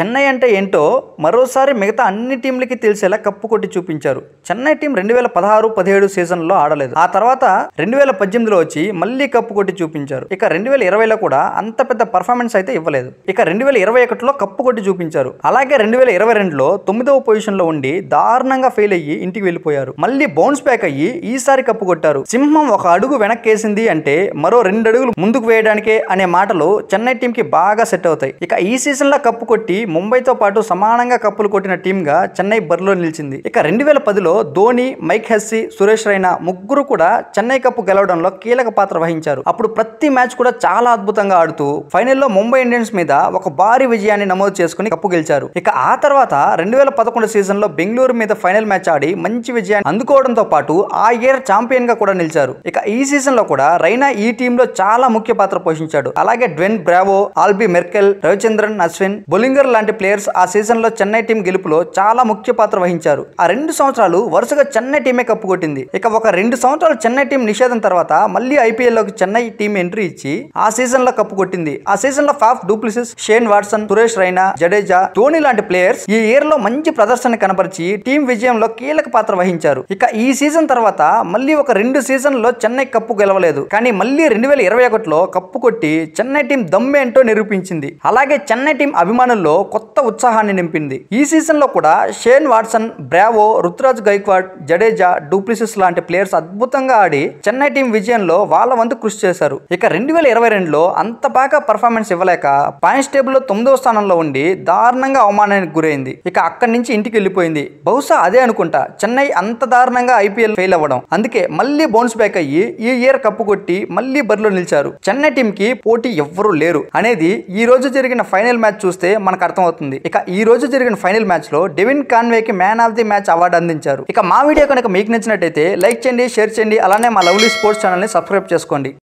చెన్నై అంటే ఏంటో మరోసారి మిగతా అన్ని టీంలకి తెలిసేలా కప్పు కొట్టి చూపించారు చెన్నై టీం రెండు వేల పదహారు పదిహేడు సీజన్లో ఆడలేదు ఆ తర్వాత రెండు వేల పద్దెనిమిదిలో వచ్చి మళ్ళీ కప్పు కొట్టి చూపించారు ఇక రెండు వేల ఇరవైలో కూడా అంత పెద్ద పర్ఫార్మెన్స్ అయితే ఇవ్వలేదు ఇక రెండు వేల ఇరవై ఒకటిలో కప్పు కొట్టి చూపించారు అలాగే రెండు వేల ఇరవై రెండులో తొమ్మిదవ పొజిషన్ లో ఉండి దారుణంగా ఫెయిల్ అయ్యి ఇంటికి వెళ్ళిపోయారు మళ్ళీ బౌన్స్ బ్యాక్ అయ్యి ఈసారి కప్పు కొట్టారు సింహం ఒక అడుగు వెనక్కేసింది అంటే మరో రెండు అడుగులు ముందుకు వేయడానికే అనే మాటలు చెన్నై టీం కి బాగా సెట్ అవుతాయి ఇక ఈ సీజన్ లో కప్పు కొట్టి ముంబైతో పాటు సమానంగా కప్పులు కొట్టిన టీం గా చెన్నై బరిలో నిలిచింది ఇక రెండు వేల పదిలో ధోని మైక్ హెస్సీ సురేష్ రైనా ముగ్గురు కూడా చెన్నై కప్పు గెలవడంలో కీలక పాత్ర వహించారు అప్పుడు ప్రతి మ్యాచ్ కూడా చాలా అద్భుతంగా ఆడుతూ ఫైనల్లో ముంబై ఇండియన్స్ మీద ఒక భారీ విజయాన్ని నమోదు చేసుకుని కప్పు గెలిచారు ఇక ఆ తర్వాత రెండు వేల పదకొండు సీజన్ లో బెంగళూరు మీద ఫైనల్ మ్యాచ్ ఆడి మంచి విజయాన్ని అందుకోవడంతో పాటు ఆ ఇయర్ ఛాంపియన్ గా కూడా నిలిచారు ఇక ఈ సీజన్ లో కూడా రైనా ఈ టీమ్ లో చాలా ముఖ్య పాత్ర పోషించాడు అలాగే Dwayne Bravo Albie Morkel Ravichandran Ashwin Bollinger లాంటి ప్లేయర్స్ ఆ సీజన్ లో చెన్నై టీం గెలుపులో చాలా ముఖ్య పాత్ర వహించారు ఆ రెండు సంవత్సరాలు వరుసగా చెన్నై టీమే కప్పు కొట్టింది ఇక ఒక రెండు సంవత్సరాలు చెన్నై టీం నిషేధం తర్వాత మళ్ళీ ఐపీఎల్ లోకి చెన్నై టీం ఎంట్రీ ఇచ్చి ఆ సీజన్ లో కప్పు కొట్టింది ఆ సీజన్ లో Faf du Plessis Shane Watson Suresh Raina Jadeja Dhoni లాంటి ప్లేయర్స్ ఈ ఇయర్ లో మంచి ప్రదర్శన కనబరిచి టీం విజయంలో కీలక పాత్ర వహించారు ఇక ఈ సీజన్ తర్వాత మళ్ళీ ఒక రెండు సీజన్ లో చెన్నై కప్పు గెలవలేదు కానీ మళ్ళీ రెండు వేల ఇరవై ఒకటిలో కప్పు కొట్టి చెన్నై టీం దమ్మేంటో నిరూపించింది అలాగే చెన్నై టీం అభిమానుల్లో కొత్త ఉత్సాహాన్ని నింపింది ఈ సీజన్ లో కూడా Shane Watson Bravo Ruturaj Gaikwad Jadeja du Plessis లాంటి ప్లేయర్స్ అద్భుతంగా ఆడి చెన్నై టీం విజయంలో వాళ్ళ వంతు కృషి చేశారు ఇక రెండు వేల ఇరవై రెండులో అంత బాగా పర్ఫార్మెన్స్ ఇవ్వలేక పాయింట్స్ టేబుల్ లో తొమ్మిదవ స్థానంలో ఉండి దారుణంగా అవమానానికి గురైంది ఇక అక్కడి నుంచి ఇంటికి వెళ్ళిపోయింది బహుశా అదే అనుకుంటా చెన్నై అంత దారుణంగా ఐపీఎల్ ఫెయిల్ అవ్వడం అందుకే మళ్ళీ బౌన్స్ బ్యాక్ అయ్యి ఈ ఇయర్ కప్పు కొట్టి మళ్ళీ బరిలో నిలిచారు చెన్నై టీం కి పోటీ ఎవ్వరూ లేరు అనేది ఈ రోజు జరిగిన ఫైనల్ మ్యాచ్ చూస్తే మనకు అర్థమవుతుంది ఇక ఈ రోజు జరిగిన ఫైనల్ మ్యాచ్ లో డెవిన్ కాన్వే కి man of the match award అందించారు ఇక మా వీడియో కనుక మీకు నచ్చినట్టయితే లైక్ చేయండి షేర్ చేయండి అలానే మా లవ్లీ స్పోర్ట్స్ ఛానల్ ని సబ్స్క్రైబ్ చేసుకోండి